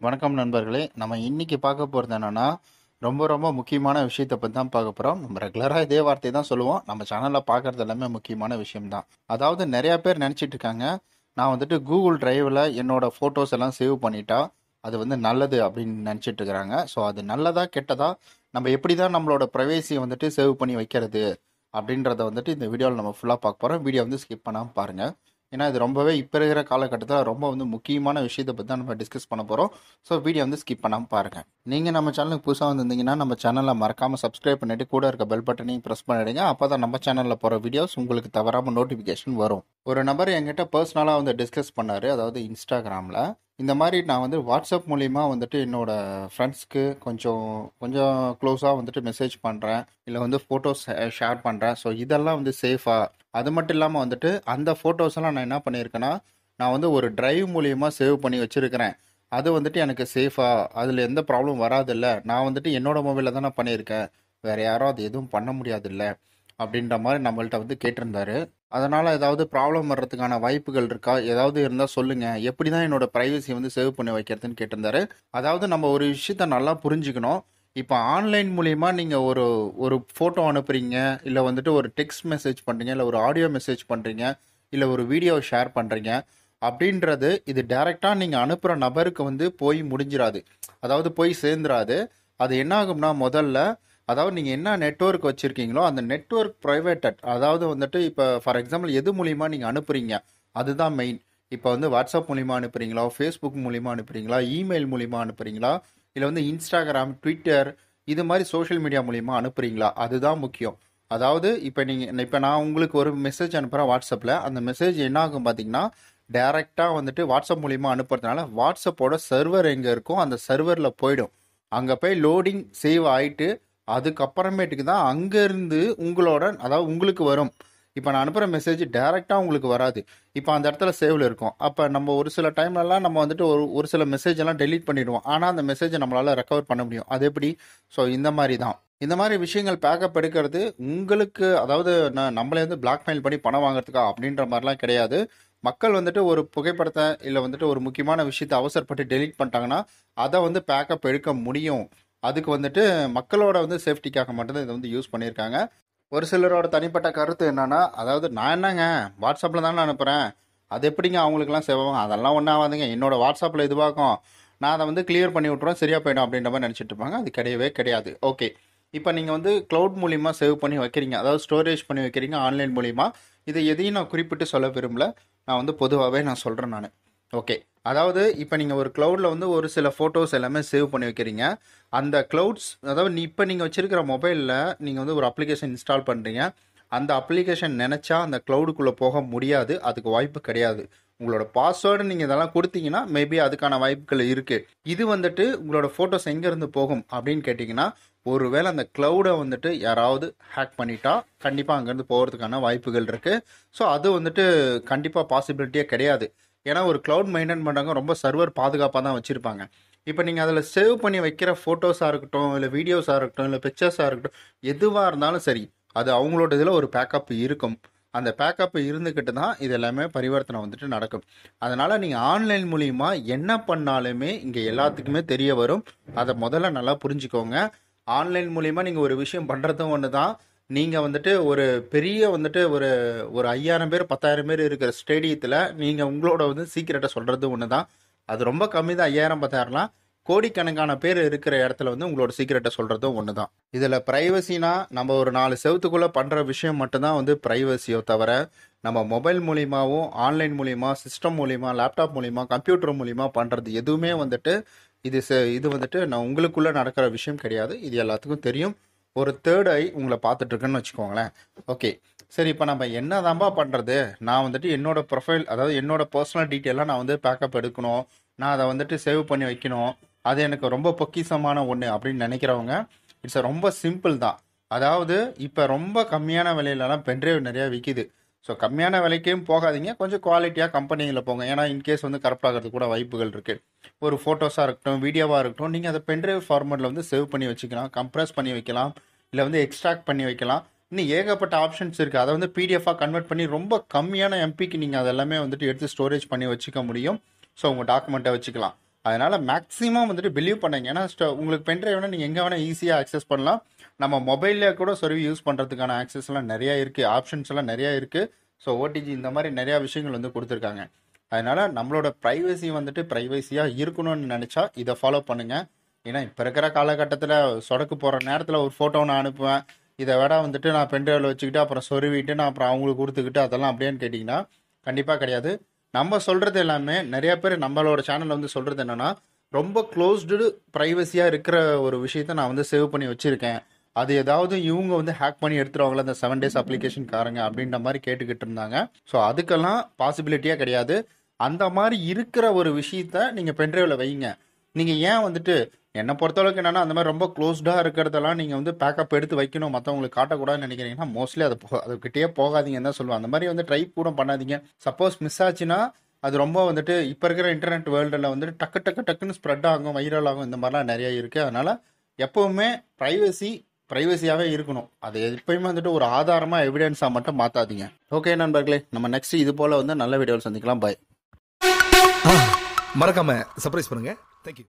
வணக்கம் நண்பர்களே நம்ம இன்னைக்கு பார்க்க போகிறது என்னன்னா ரொம்ப ரொம்ப முக்கியமான விஷயத்தை பற்றி தான் பார்க்க போகிறோம் நம்ம ரெகுலராக இதே வார்த்தை தான் சொல்லுவோம் நம்ம சேனலில் பார்க்குறது எல்லாமே முக்கியமான விஷயம் தான் அதாவது நிறையா பேர் நினச்சிட்டு இருக்காங்க நான் வந்துட்டு கூகுள் டிரைவில் என்னோட ஃபோட்டோஸ் எல்லாம் சேவ் பண்ணிட்டா அது வந்து நல்லது அப்படின்னு நினச்சிட்டு இருக்கிறாங்க ஸோ அது நல்லதா கெட்டதா நம்ம எப்படி தான் நம்மளோட ப்ரைவேசியை வந்துட்டு சேவ் பண்ணி வைக்கிறது அப்படின்றத வந்துட்டு இந்த வீடியோவில் நம்ம ஃபுல்லாக பார்க்க போகிறோம் வீடியோ வந்து ஸ்கிப் பண்ணாமல் பாருங்கள் ஏன்னா இது ரொம்பவே இப்போ இருக்கிற காலகட்டத்தில் ரொம்ப வந்து முக்கியமான விஷயத்தை பற்றி தான் நம்ம டிஸ்கஸ் பண்ண போகிறோம் ஸோ வீடியோ வந்து ஸ்கிப் பண்ணாமல் பாருங்கள் நீங்கள் நம்ம சேனலுக்கு புதுசாக வந்திருந்தீங்கன்னா நம்ம சேனலை மறக்காமல் சப்ஸ்கிரைப் பண்ணிட்டு கூட இருக்க பெல் பட்டனையும் ப்ரெஸ் பண்ணிடுங்க அப்போ தான் நம்ம சேனலில் போகிற வீடியோஸ் உங்களுக்கு தவறாமல் நோட்டிஃபிகேஷன் வரும் ஒரு நபர் என்கிட்ட பர்சனலாக வந்து டிஸ்கஸ் பண்ணார் அதாவது இன்ஸ்டாகிராமில் இந்த மாதிரி நான் வந்து வாட்ஸ்அப் மூலிமா வந்துட்டு என்னோட ஃப்ரெண்ட்ஸ்க்கு கொஞ்சம் கொஞ்சம் க்ளோஸாக வந்துட்டு மெசேஜ் பண்ணுறேன் இல்லை வந்து ஃபோட்டோஸ் ஷேர் பண்ணுறேன் ஸோ இதெல்லாம் வந்து சேஃபாக அது மட்டும் இல்லாமல் வந்துட்டு அந்த ஃபோட்டோஸ் எல்லாம் நான் என்ன பண்ணியிருக்கேன்னா நான் வந்து ஒரு டிரைவ் மூலியமாக சேவ் பண்ணி வச்சுருக்கிறேன் அது வந்துட்டு எனக்கு சேஃபாக அதில் எந்த ப்ராப்ளம் வராதில்ல நான் வந்துட்டு என்னோட மொபைலில் தான் நான் பண்ணியிருக்கேன் வேறு யாரும் அது எதுவும் பண்ண முடியாதுல்ல அப்படின்ற மாதிரி நம்மள்ட்ட வந்து கேட்டிருந்தாரு அதனால் ஏதாவது ப்ராப்ளம் வர்றதுக்கான வாய்ப்புகள் இருக்கா ஏதாவது இருந்தால் சொல்லுங்கள் எப்படி தான் என்னோட ப்ரைவசி வந்து சேவ் பண்ணி வைக்கிறதுன்னு கேட்டிருந்தாரு அதாவது நம்ம ஒரு விஷயத்த நல்லா புரிஞ்சுக்கணும் இப்போ ஆன்லைன் மூலியமா நீங்கள் ஒரு ஒரு ஃபோட்டோ அனுப்புறீங்க இல்லை வந்துட்டு ஒரு டெக்ஸ்ட் மெசேஜ் பண்ணுறீங்க இல்லை ஒரு ஆடியோ மெசேஜ் பண்ணுறீங்க இல்லை ஒரு வீடியோ ஷேர் பண்ணுறீங்க அப்படின்றது இது டைரெக்டாக நீங்கள் அனுப்புகிற நபருக்கு வந்து போய் முடிஞ்சிடாது அதாவது போய் சேர்ந்துராது அது என்ன ஆகும்னா முதல்ல அதாவது நீங்கள் என்ன நெட்வொர்க் வச்சுருக்கீங்களோ அந்த நெட்வொர்க் ப்ரைவேட்டட் அதாவது வந்துட்டு இப்போ ஃபார் எக்ஸாம்பிள் எது மூலிமா நீங்கள் அனுப்புறீங்க அதுதான் மெயின் இப்போ வந்து வாட்ஸ்அப் மூலிமா அனுப்புறீங்களா ஃபேஸ்புக் மூலிமா அனுப்புறீங்களா இமெயில் மூலிமா அனுப்புறீங்களா இல்லை வந்து இன்ஸ்டாகிராம் ட்விட்டர் இது மாதிரி சோஷியல் மீடியா மூலிமா அனுப்புறீங்களா அதுதான் முக்கியம் அதாவது இப்போ நீங்கள் இப்போ நான் உங்களுக்கு ஒரு மெசேஜ் அனுப்புகிறேன் வாட்ஸ்அப்பில் அந்த மெசேஜ் என்ன ஆகும் பார்த்தீங்கன்னா டைரெக்டாக வந்துட்டு வாட்ஸ்அப் மூலிமா அனுப்புறதுனால வாட்ஸ்அப்போட சர்வர் எங்கே இருக்கோ அந்த சர்வரில் போயிடும் அங்கே போய் லோடிங் சேவ் ஆகிட்டு அதுக்கப்புறமேட்டுக்கு தான் அங்கேருந்து உங்களோட அதாவது உங்களுக்கு வரும் இப்போ நான் அனுப்புகிற மெசேஜ் டைரெக்டாக உங்களுக்கு வராது இப்போ அந்த இடத்துல சேவில் இருக்கும் அப்போ நம்ம ஒரு சில டைம்லலாம் நம்ம வந்துட்டு ஒரு ஒரு சில மெசேஜ் எல்லாம் டெலீட் பண்ணிடுவோம் ஆனால் அந்த மெசேஜை நம்மளால் ரெக்கவர் பண்ண முடியும் அது எப்படி ஸோ இந்த மாதிரி தான் இந்த மாதிரி விஷயங்கள் பேக்கப் எடுக்கிறது உங்களுக்கு அதாவது நான் நம்மளே வந்து பிளாக்மெயில் பண்ணி பணம் வாங்குறதுக்கா அப்படின்ற மாதிரிலாம் கிடையாது மக்கள் வந்துட்டு ஒரு புகைப்படத்தை இல்லை வந்துட்டு ஒரு முக்கியமான விஷயத்தை அவசரப்பட்டு டெலீட் பண்ணிட்டாங்கன்னா அதை வந்து பேக்கப் எடுக்க முடியும் அதுக்கு வந்துட்டு மக்களோட வந்து சேஃப்டிக்காக மட்டும்தான் இதை வந்து யூஸ் பண்ணியிருக்காங்க ஒரு சிலரோட தனிப்பட்ட கருத்து என்னன்னா அதாவது நான் என்னங்க வாட்ஸ்அப்பில் தானே அனுப்புகிறேன் அது எப்படிங்க அவங்களுக்குலாம் சேவாகும் அதெல்லாம் ஒன்றும் ஆகாதுங்க என்னோட வாட்ஸ்அப்பில் இதுவாகும் நான் அதை வந்து கிளியர் பண்ணி விட்ருவேன் சரியா போயிடும் அப்படின்ற மாதிரி நினச்சிட்டு இருப்பாங்க அது கிடையவே கிடையாது ஓகே இப்போ நீங்கள் வந்து க்ளவுட் மூலிமா சேவ் பண்ணி வைக்கிறீங்க அதாவது ஸ்டோரேஜ் பண்ணி வைக்கிறீங்க ஆன்லைன் மூலிமா இதை எதையும் நான் குறிப்பிட்டு சொல்ல விரும்பல நான் வந்து பொதுவாகவே நான் சொல்கிறேன் நான் ஓகே அதாவது இப்போ நீங்கள் ஒரு க்ளவுடில் வந்து ஒரு சில ஃபோட்டோஸ் எல்லாமே சேவ் பண்ணி வைக்கிறீங்க அந்த க்ளவுட்ஸ் அதாவது நீ இப்போ நீங்கள் வச்சிருக்கிற மொபைலில் நீங்கள் வந்து ஒரு அப்ளிகேஷன் இன்ஸ்டால் பண்ணுறீங்க அந்த அப்ளிகேஷன் நினச்சா அந்த க்ளவுடுக்குள்ளே போக முடியாது அதுக்கு வாய்ப்பு கிடையாது உங்களோட பாஸ்வேர்டு நீங்கள் இதெல்லாம் கொடுத்தீங்கன்னா மேபி அதுக்கான வாய்ப்புகள் இருக்குது இது வந்துட்டு உங்களோட ஃபோட்டோஸ் எங்கேருந்து போகும் அப்படின்னு கேட்டிங்கன்னா ஒருவேளை அந்த க்ளவுடை வந்துட்டு யாராவது ஹேக் பண்ணிட்டா கண்டிப்பாக அங்கேருந்து போகிறதுக்கான வாய்ப்புகள் இருக்குது ஸோ அது வந்துட்டு கண்டிப்பாக பாசிபிலிட்டியே கிடையாது ஏன்னா ஒரு க்ளவுட் மெயின்டைன் பண்ணுறவங்க ரொம்ப சர்வர் பாதுகாப்பாக தான் வச்சுருப்பாங்க இப்போ நீங்கள் அதில் சேவ் பண்ணி வைக்கிற ஃபோட்டோஸாக இருக்கட்டும் இல்லை வீடியோஸாக இருக்கட்டும் இல்லை பிக்சர்ஸாக இருக்கட்டும் எதுவாக இருந்தாலும் சரி அது அவங்களோட இதில் ஒரு பேக்கப் இருக்கும் அந்த பேக்கப் இருந்துக்கிட்டு தான் இது எல்லாமே பரிவர்த்தனை வந்துட்டு நடக்கும் அதனால் நீங்கள் ஆன்லைன் மூலிமா என்ன பண்ணாலுமே இங்கே எல்லாத்துக்குமே தெரிய வரும் அதை முதல்ல நல்லா புரிஞ்சுக்கோங்க ஆன்லைன் மூலிமா நீங்கள் ஒரு விஷயம் பண்ணுறதும் ஒன்று தான் நீங்கள் வந்துட்டு ஒரு பெரிய வந்துட்டு ஒரு ஒரு ஐயாயிரம் பேர் பத்தாயிரம் பேர் இருக்கிற ஸ்டேடியத்தில் நீங்கள் உங்களோட வந்து சீக்கிரட்டை சொல்கிறது ஒன்று தான் அது ரொம்ப கம்மி தான் ஐயாயிரம் பத்தாயிரம்லாம் கோடிக்கணக்கான பேர் இருக்கிற இடத்துல வந்து உங்களோட சீக்கிரட்டை சொல்கிறதும் ஒன்று தான் இதில் ப்ரைவசினா நம்ம ஒரு நாலு செவத்துக்குள்ளே பண்ணுற விஷயம் மட்டும்தான் வந்து ப்ரைவசியோ தவிர நம்ம மொபைல் மூலியமாகவும் ஆன்லைன் மூலியமா சிஸ்டம் மூலியமா லேப்டாப் மூலியமா கம்ப்யூட்டர் மூலியமா பண்ணுறது எதுவுமே வந்துட்டு இது செ- இது வந்துட்டு நான் உங்களுக்குள்ளே நடக்கிற விஷயம் கிடையாது இது எல்லாத்துக்கும் தெரியும் ஒரு தேர்ட் ஐ உங்களை பார்த்துட்டு இருக்குன்னு வச்சுக்கோங்களேன் ஓகே சரி இப்போ நம்ம என்ன தான்பா பண்ணுறது நான் வந்துட்டு என்னோட ப்ரொஃபைல் அதாவது என்னோட பர்சனல் டீட்டெயிலாக நான் வந்து பேக்கப் எடுக்கணும் நான் அதை வந்துட்டு சேவ் பண்ணி வைக்கணும் அது எனக்கு ரொம்ப பொக்கிஷமான ஒன்று அப்படின்னு நினைக்கிறவங்க இட்ஸ் ரொம்ப சிம்பிள் தான் அதாவது இப்போ ரொம்ப கம்மியான விலையிலலாம் பென்ட்ரைவ் நிறையா விற்கிது ஸோ கம்மியான விலைக்கும் போகாதீங்க கொஞ்சம் குவாலிட்டியாக கம்பெனியில் போங்க ஏன்னா இன்கேஸ் வந்து கரெக்ட் ஆகிறதுக்கு கூட வாய்ப்புகள் இருக்குது ஒரு ஃபோட்டோஸாக இருக்கட்டும் வீடியோவாக இருக்கட்டும் நீங்கள் அதை பென்ட்ரைவ் ஃபார்மேட்டில் வந்து சேவ் பண்ணி வச்சுக்கலாம் கம்ப்ரஸ் பண்ணி வைக்கலாம் இல்லை வந்து எக்ஸ்ட்ராக்ட் பண்ணி வைக்கலாம் இன்னும் ஏகப்பட்ட ஆப்ஷன்ஸ் இருக்குது அதை வந்து பிடிஎஃபாக கன்வெர்ட் பண்ணி ரொம்ப கம்மியான எம்பிக்கு நீங்கள் அதெல்லாமே வந்துட்டு எடுத்து ஸ்டோரேஜ் பண்ணி வச்சுக்க முடியும் ஸோ உங்கள் டாக்குமெண்ட்டை வச்சுக்கலாம் அதனால மேக்ஸிமம் வந்துட்டு பிலீவ் பண்ணுங்க ஏன்னா ஸ்ட- உங்களுக்கு பென்ட்ரைவ்னா நீங்கள் எங்கே வேணால் ஈஸியாக அக்சஸ் பண்ணலாம் நம்ம மொபைலில் கூட சொருவி யூஸ் பண்ணுறதுக்கான ஆக்சஸ்லாம் நிறைய இருக்குது ஆப்ஷன்ஸ் எல்லாம் நிறைய இருக்குது ஸோ ஓடிஜி இந்த மாதிரி நிறையா விஷயங்கள் வந்து கொடுத்துருக்காங்க அதனால நம்மளோட ப்ரைவசி வந்துட்டு ப்ரைவசியாக இருக்கணும்னு நினச்சா இதை ஃபாலோ பண்ணுங்க ஏன்னா இப்போ இருக்கிற காலகட்டத்தில் சொடக்கு போகிற நேரத்தில் ஒரு ஃபோட்டோ நான் அனுப்புவேன் இதை விட வந்துட்டு நான் பென்ட்ரைவில் வச்சுக்கிட்டு அப்புறம் சொருவிட்டு நான் அப்புறம் அவங்களுக்கு கொடுத்துக்கிட்டு அதெல்லாம் அப்படியேன்னு கேட்டிங்கன்னா கண்டிப்பாக கிடையாது நம்ம சொல்கிறது எல்லாமே நிறைய பேர் நம்மளோட சேனலில் வந்து சொல்கிறது என்னன்னா ரொம்ப க்ளோஸ்டு ப்ரைவசியாக இருக்கிற ஒரு விஷயத்த நான் வந்து சேவ் பண்ணி வச்சுருக்கேன் அது ஏதாவது இவங்க வந்து ஹேக் பண்ணி எடுத்துருவாங்களா இந்த செவன் டேஸ் அப்ளிகேஷன்காரங்க அப்படின்ற மாதிரி கேட்டுக்கிட்டு இருந்தாங்க ஸோ அதுக்கெல்லாம் பாசிபிலிட்டியே கிடையாது அந்த மாதிரி இருக்கிற ஒரு விஷயத்த நீங்கள் பென்ட்ரைவில் வைங்க நீங்கள் ஏன் வந்துட்டு என்னை பொறுத்தளவுக்கு என்னன்னா அந்த மாதிரி ரொம்ப க்ளோஸ்டாக இருக்கிறதெல்லாம் நீங்கள் வந்து பேக்கப் எடுத்து வைக்கணும் மற்றவங்களுக்கு காட்டக்கூடாதுன்னு நினைக்கிறீங்கன்னா மோஸ்ட்லி அது போ அதுக்கிட்டே போகாதீங்கன்னு தான் சொல்லுவேன் அந்த மாதிரி வந்து ட்ரை கூட பண்ணாதீங்க சப்போஸ் மிஸ் ஆச்சுன்னா அது ரொம்ப வந்துட்டு இப்போ இருக்கிற இன்டர்நெட் வேர்ல்டில் வந்துட்டு டக்கு டக்கு டக்குன்னு ஸ்ப்ரெட் ஆகும் வைரல் ஆகும் இந்த மாதிரிலாம் நிறைய இருக்குது அதனால் எப்போவுமே ப்ரைவசி ப்ரைவசியாகவே இருக்கணும் அது எப்பயுமே வந்துட்டு ஒரு ஆதாரமாக எவிடன்ஸாக மட்டும் மாற்றாதீங்க ஓகே நண்பர்களே நம்ம நெக்ஸ்ட் இது போல் வந்து நல்ல வீடியோவில் சந்திக்கலாம் பாய் மறக்காம சர்ப்ரைஸ் பண்ணுங்க தேங்க்யூ